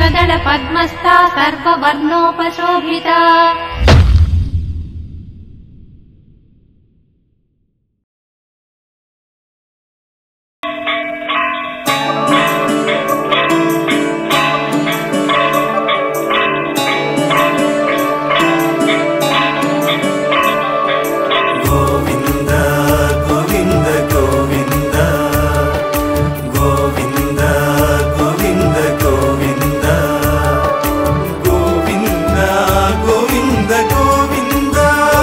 నేత్రదళ పద్మస్థా సర్వవర్ణోపశోభితా గోవింద గోవింద గోవింద గోవింద గోవింద గోవింద గోవింద గోవింద గోవింద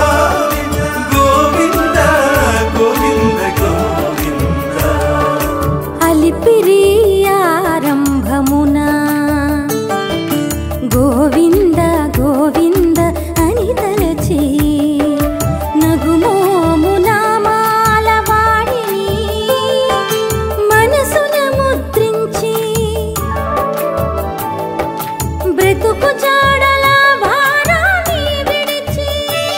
గోవింద గోవింద గోవింద అలిపిరి ఆరంభమున గోవింద గోవింద అని తలచి నగుమోమున మాలవాడిని మనసున ముద్రించి బ్రతుకు జాడల భారాన్ని విడిచి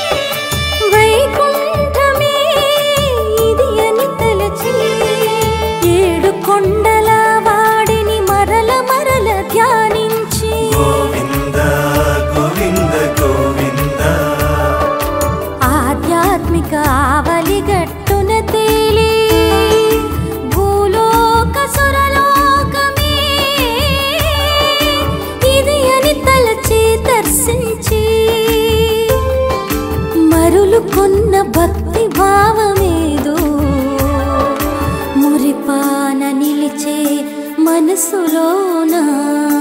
వైకుంఠమే ఇది అని తలచి ఏడు కొండల వాడిని మరల మరల ధ్యానించి గోవింద గోవింద గోవింద ఆధ్యాత్మిక ఆవలిగట్టున తేలి భూలోక సురలోకమే ఇది అని తలచి దర్శించి మరులు కొన్న భక్తి భావమేదో మురిపాన నిలిచే మనసులోనా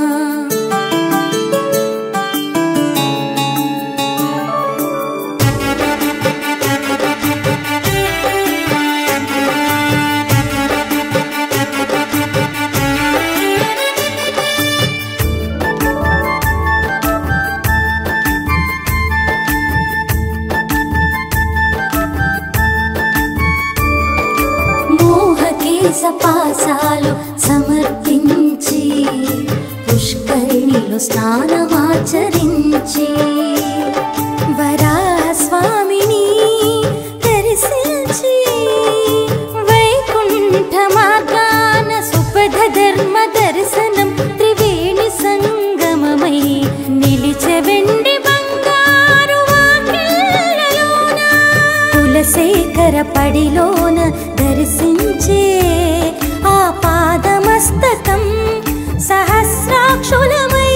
మోహకేశ పాసాలు సమర్పించి పుష్కరిణిలో స్నానమాచరించి వరాస్వామిని దర్శించి వైకుంఠ మార్గాన సుపథ ధర్మ దర్శనం త్రివేణి సంగమమై నిలిచె వెండి బంగారు వాకిళ్ళలోన కులశేఖర పడిలోన దర్శించే ఆ పాదమస్తకం సహస్రాక్షులమై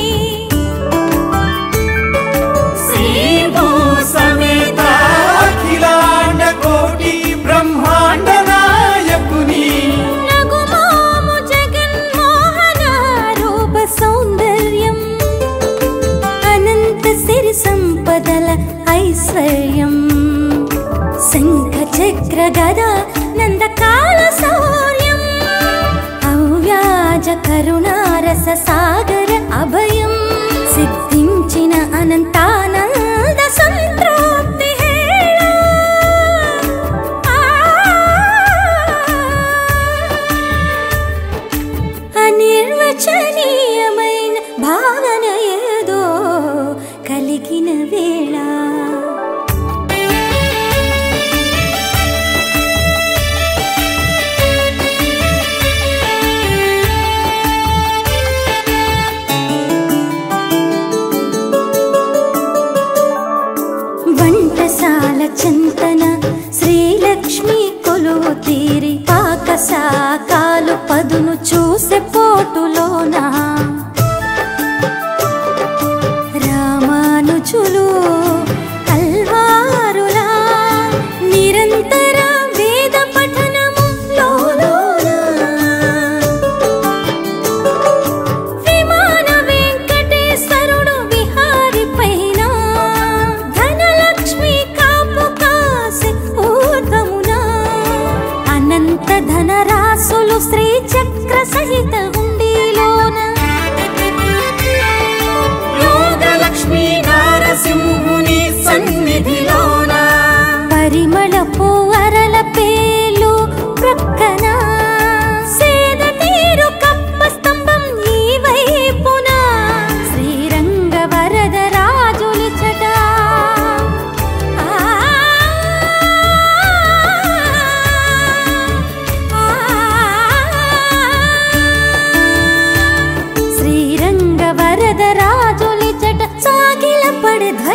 శ్రీభూ సమేత అఖిలాండ కోటి బ్రహ్మాండ నాయకుని నగుమోము జగన్మోహన రూప సౌందర్యం అనంత సిరి సంపదల ఐశ్వర్యం శంఖ చక్ర గద నందకాల శౌర్యం అవ్యాజ కరుణారస సాగర అభయం సిద్ధించిన అనంతానంద సంతృప్తి హేళ అనిర్వచనీయమైన భావన ఏదో కలిగిన వేళ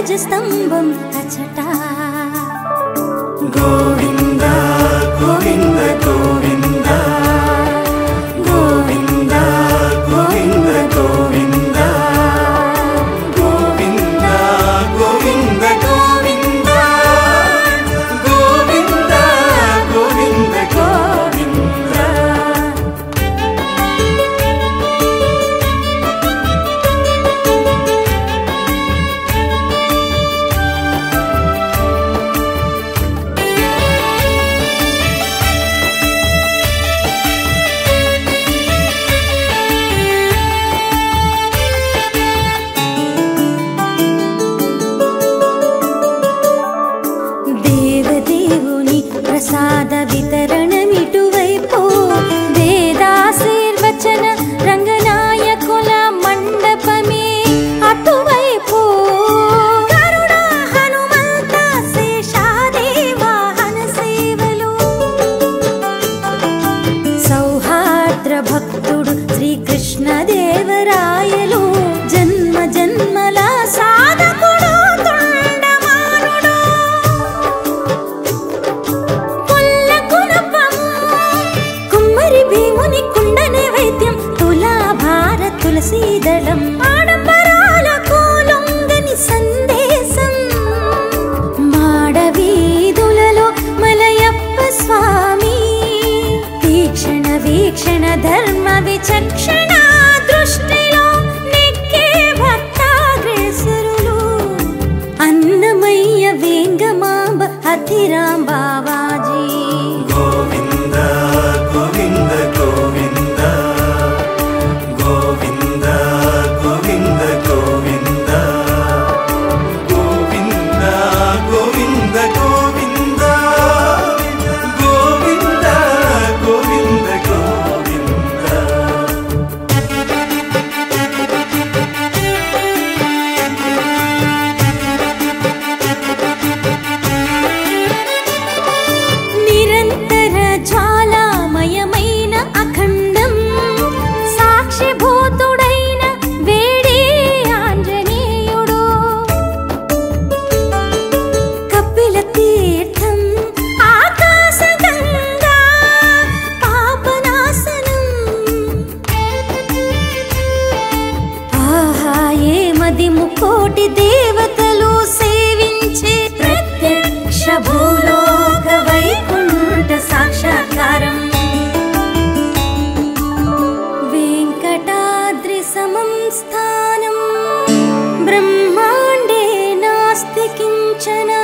ధ్వజస్తంభం అచట గోవింద గోవింద గోవింద గోవింద గోవింద గోవింద గోవింద గోవింద గోవింద గోవింద గోవింద గోవింద దేవదేవుని ప్రసాద వితరణమిటువైపు వేదాశీర్వచన రంగనాయకుల మండపమే అటువైపు కరుణా హనుమంత శేషాదేవ హన సేవలు సౌహార్ద్ర భక్తుడు శ్రీకృష్ణదేవరాయలు జన్మ జన్మల సాధకుడు తొండమానుడు పుల్ల కునపము కుమ్మరి భీముని కుండనే వైద్యం తులాభార తులసీదళం ఆడంబరాలకు లొంగని సందేశం మాడవీధులలో మలయప్ప స్వామి తీక్షణ వీక్షణ ధర్మ విచక్షణ దృష్టిలో నెక్కే భక్తాగ్రేసరులు అన్నమయ్య వేంగమాంబ హతిరాం బావాజీ గోవింద గోవింద గోవింద గోవింద గోవింద గోవింద గోవింద గోవింద గోవింద గోవింద గోవింద గోవింద నిరంతర జ్వాలామయమైన అఖండం సాక్షిభూతుడైన వేడే ఆంజనేయుడు కపిల తీర్థం ఆకాశగంగా పాపనాశనం ఆహా ఏమది ముకోటి దేవతలు సేవించే ప్రత్యక్ష భూలోక వైకుంఠ సాక్షాత్కారం వెంకటాద్రి సమం స్థానం బ్రహ్మాండే నాస్తి కించన